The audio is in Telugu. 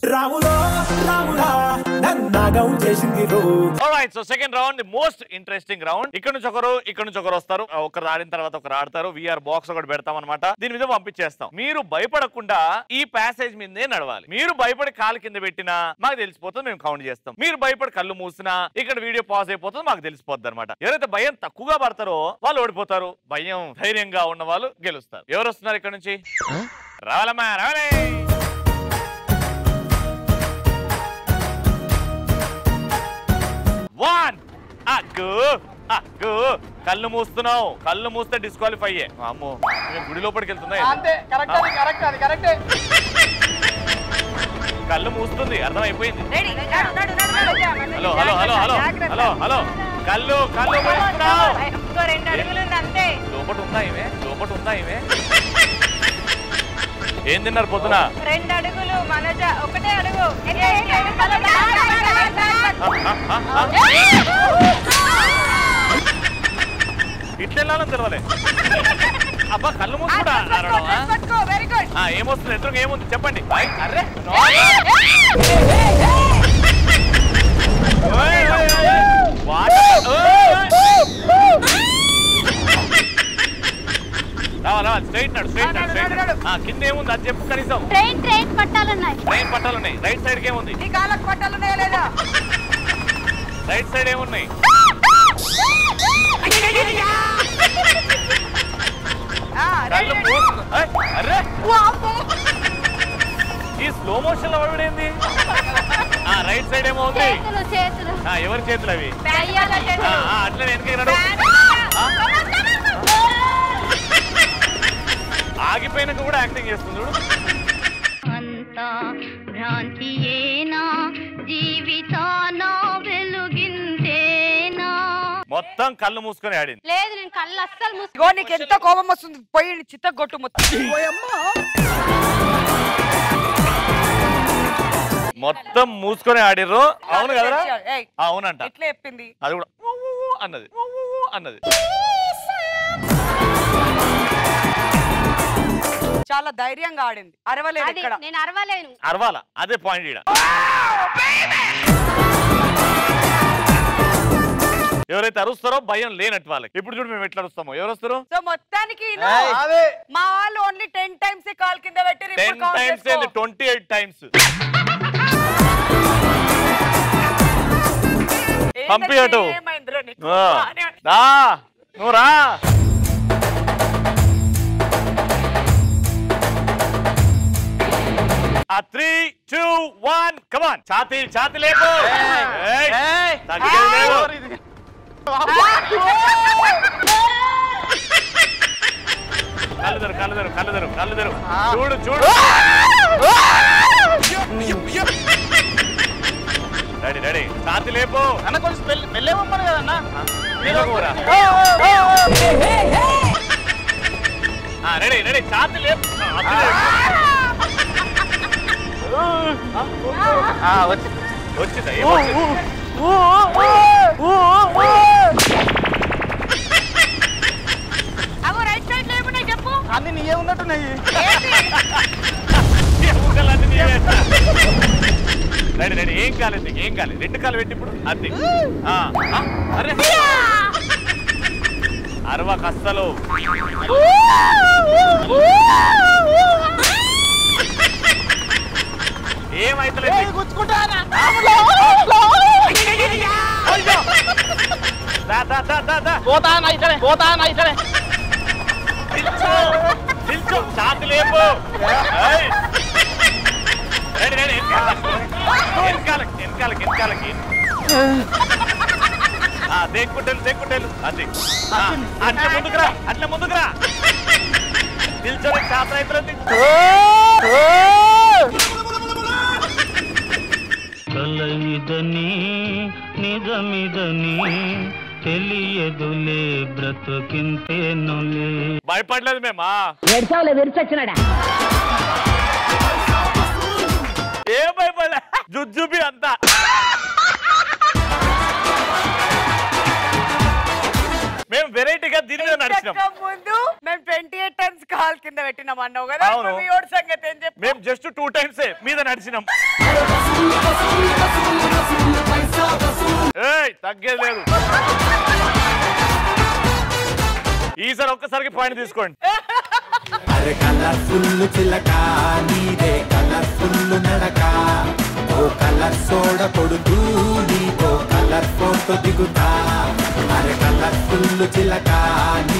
రాములో రాములా నన్నాగం చేసింది రో right so second round the most interesting round ఇక్కడ నుంచి ఒకరు ఇక్కడ నుంచి ఒకరు వస్తారు ఒకరు ఆడిన తర్వాత ఒకరు ఆడతారు విఆర్ బాక్స్ ఒకటి పెడతాం అనమాట దీని మీద పంపించేస్తాం మీరు భయపడకుండా ఈ ప్యాసేజ్ మీదే నడవాలి మీరు భయపడి కాలు కింద పెట్టినా మాకు తెలిసిపోతుంది మేము కౌంట్ చేస్తాం మీరు భయపడి కళ్ళు మూసినా ఇక్కడ వీడియో పాజ్ అయిపోతుంది మాకు తెలిసిపోద్ది అనమాట ఎవరైతే భయం తక్కువగా పడతారో వాళ్ళు ఓడిపోతారు భయం ధైర్యంగా ఉన్న వాళ్ళు గెలుస్తారు ఎవరు వస్తున్నారు ఇక్కడ నుంచి రావాలమ్మా రావాలే వన్ అగ్గు అగ్గు కళ్ళు మూస్తున్నావు కళ్ళు మూస్తే డిస్క్వాలిఫై అయ్యే అమ్మో నేను గుడి లోపలికి వెళ్తుందా ఏంటి? అంతే కరెక్ట్ అది కరెక్ట్ అది కరెక్టే కళ్ళు మూస్తుంది అర్థమైపోయింది రెడీ నడు నడు నడు నడు hello hello hello hello hello hello కళ్ళు కళ్ళు మూస్తున్నావు ఇంకో రెండు అడుగులు ఉంది అంతే లోపట ఉందా ఇవే లోపట ఉందా ఇవే ఏం తిన్నారు పొద్దున రెండు అడుగులు మనజ ఒకటే అడుగు ఏ, ఏ, వెనకాల బ్యాక్, బ్యాక్, బ్యాక్, బ్యాక్. ఆ, ఆ, ఆ, ఆ. ఇట్లా వెళ్ళాలని తెలవలే అబ్బా కళ్ళు ఆ, మూసుకుంటా dress పట్టుకో, dress పట్టుకో, very good. ఆ, ఏమొస్తుంది ఎదురుగా ఏముంది చెప్పండి ఐ, అర్రే ఏయ్, ఏయ్, ఏయ్. ఓయ్, ఓయ్, ఓయ్. వాటర్. ఓయ్, ఓయ్. రావా రావా స్ట్రైట్ నడు స్ట్రైట్ నడు స్ట్రైట్ నడు ఆ, కింద ఏముంది అది చెప్పు కనీసం ట్రైన్ ట్రైన్ పట్టాలన్నాయి ట్రైన్ పట్టాలు ఉన్నాయి రైట్ సైడ్ కి ఏముంది నీ కాళ్ళకు పట్టాలు ఉన్నాయా లేదా రైట్ సైడ్ ఏమున్నాయి ఆ, కళ్ళు ready, ready. మూసు ఏయ్, అర్రే వామ్మో. ఈ స్లో మోషన్ లో పడేంది ఆ రైట్ సైడ్ ఏమో ఉంది చేతులు చేతులు ఆ, ఎవరి చేతులు అవి బ్యాగ్ ఆ, చేతులు. ఆ, అట్లనే వెనక్కి నడు బ్యాగ్. ఆ? ఆగిపోయినాక కూడా యాక్టింగ్ చేస్తుంది చూడు అంతా భ్రాంతియేనా జీవితాన వెలుగిందేనా మొత్తం కళ్ళు మూసుకొని ఆడింది లేదు నేను కళ్ళు అస్సలు మూసు ఇగో నీకు ఎంత కోపం వస్తుంది పోయి చిత్త కొట్టు మొత్తం మొత్తం మూసుకొని ఆడిర్రు అవును కదరా ఏయ్, ఆ, అవునంట ఎట్లా చెప్పింది అది కూడా ఊ, ఊ, ఊ అన్నది ఊ, ఊ, ఊ అన్నది చాలా ధైర్యంగా ఆడింది అరవలేదు అది ఇక్కడ నేను అరవలేను అరవాల అదే పాయింట్ ఈడ ఎవరైతే అరుస్తారో భయం లేనట్టు వాళ్ళకి ఇప్పుడు చూడు మేము ఎట్లా అరుస్తామో ఎవరు వస్తారు సో మొత్తానికి ఇను, అదే మా వాళ్ళు ఓన్లీ టెన్ టైమ్స్ కాల్ కింద పెట్టి టెన్ టైమ్స్ ఏంది ట్వంటీ ఎయిట్ టైమ్స్ పంపి అటు. ఏమైందిరా నీకు? ఆ. బానే- రా నువ్వు రా ఆ త్రీ టూ వన్ కమాన్ ఛాతీ ఛాతీ లేపు ఏయ్. ఏయ్. తగ్గేది లేదు. ఎవరు ఇది? కళ్ళు తెరు కళ్ళు తెరు కళ్ళు తెరు కళ్ళు తెరు చూడు చూడు రెడీ రెడీ ఛాతీ లేపు అన్న కొంచెం స్మెల్ మెల్లేమమ్మను కదన్నా నిలవకురా. ఆ, రెడీ రెడీ ఛాతీ లేపు ఛాతీ లేపు. ఆ, వచ్చి వచ్చిందా ఏం వచ్చింది? అగో రైట్ సైడ్ లో ఏమున్నాయి చెప్పు అన్ని నీయే ఉన్నట్టున్నాయి ఎముకలన్నీ నీవే. రెడీ రెడీ ఏం కాలేదు నీకు ఏం కాలేదు రెండు కాలు పెట్టి ఇప్పుడు అది ఆ, ఆ, అరే అరవ కస్తలు ఏమైతలేదు గుచ్చుకుంటానా అయ్యో! దా, దా, దా, దా, దా. పోతానా ఇతనే పోతానా ఇతనే నిల్చో నిల్చో ఛాతి లేపు ఏయ్. రెడీ రెడీ వెనకాలకి వెనకాలకి వెనకాలకి ఆ, దేక్కుంటేలు దేక్కుంటేలు అది ఆ, అట్లా ముందుకురా అట్లా ముందుకురా నిల్చొని చేత రైతులు కలయిదని నిజమిదని తెలియదులే బ్రతుకింతేనులే భయపడలేదు మేమా ఏడ్చావులే విరిచొచ్చినాడా ఏం భయపడలే జుజుబి అంతా మేము వెరైటీగా దీని మీద నడిచినాం ఇంతకు ముందు మేము ట్వంటీ ఎయిట్ టైమ్స్ కాల్ కింద పెట్టినామన్నావు కదా అవును. ఇప్పుడు మీ ఓడి సంగతి ఏం చెప్పు మేము జస్ట్ టూ టైమ్స్ మీద నడిచినాం ఏయ్ తగ్గేది లేదు ఈసారి ఒక్కసారికి పాయింట్ తీసుకోండి అరే కలర్ఫుల్ చిలక నీదే కలర్ఫుల్ నడక ఓ కలర్ సోడ కొడుతూ నీతో కలర్ ఫోటో దిగుతా అరే కలర్ఫుల్ చిలక